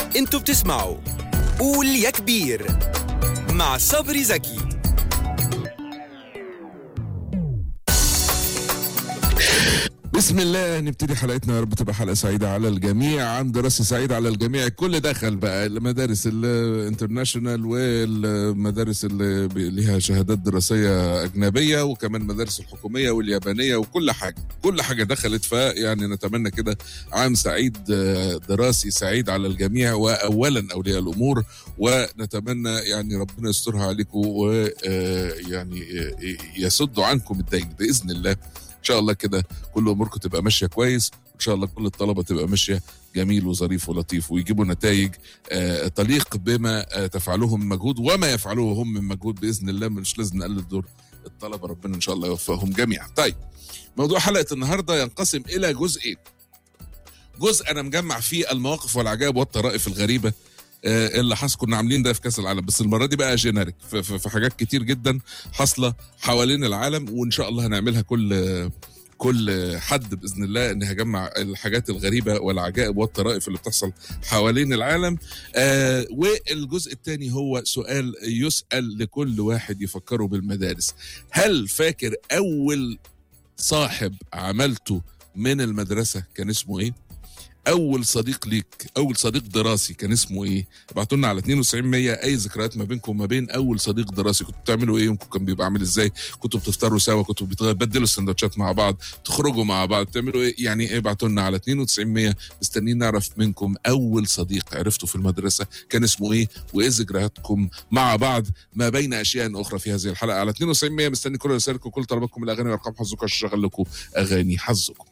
انتوا بتسمعوا قول يا كبير مع صبري زكي بسم الله نبتدي حلقتنا يا رب تبقى حلقه سعيده على الجميع عن دراسه سعيده على الجميع الكل دخل بقى المدارس الانترناشونال والمدارس اللي بي- ليها شهادات دراسيه اجنبيه وكمان المدارس الحكوميه واليابانيه وكل حاجه كل حاجه دخلت فيعني نتمنى كده عام سعيد آه، دراسي سعيد على الجميع واولا اولياء الامور ونتمنى يعني ربنا يسترها عليكم ويعني يسد عنكم الدين باذن الله ان شاء الله كده كل اموركم تبقى ماشيه كويس وان شاء الله كل الطلبه تبقى ماشيه جميل وظريف ولطيف ويجيبوا نتائج آه، تليق بما آه، تفعله من مجهود وما يفعلوه هم من مجهود باذن الله مش لازم نقلل دور الطلبه ربنا ان شاء الله يوفقهم جميعا. طيب موضوع حلقه النهارده ينقسم الى جزئين. جزء انا مجمع فيه المواقف والعجائب والطرائف الغريبه آه، اللي حصل كنا عاملين ده في كاس العالم بس المره دي بقى جينيريك في, في, في حاجات كتير جدا حاصله حوالين العالم وان شاء الله هنعملها كل كل حد باذن الله اني هجمع الحاجات الغريبه والعجائب والطرائف اللي بتحصل حوالين العالم آه والجزء الثاني هو سؤال يسال لكل واحد يفكروا بالمدارس هل فاكر اول صاحب عملته من المدرسه كان اسمه ايه اول صديق ليك اول صديق دراسي كان اسمه ايه ابعتوا لنا على 92 100 اي ذكريات ما بينكم وما بين اول صديق دراسي كنتوا بتعملوا ايه يومكم كان بيبقى عامل ازاي كنتوا بتفطروا سوا كنتوا بتبدلوا السندوتشات مع بعض تخرجوا مع بعض بتعملوا ايه يعني ايه ابعتوا لنا على 92 100 مستنيين نعرف منكم اول صديق عرفته في المدرسه كان اسمه ايه وايه ذكرياتكم مع بعض ما بين اشياء اخرى في هذه الحلقه على 92 100 مستني كل رسائلكم وكل طلباتكم الاغاني وارقام حظكم عشان اشغل لكم اغاني حظكم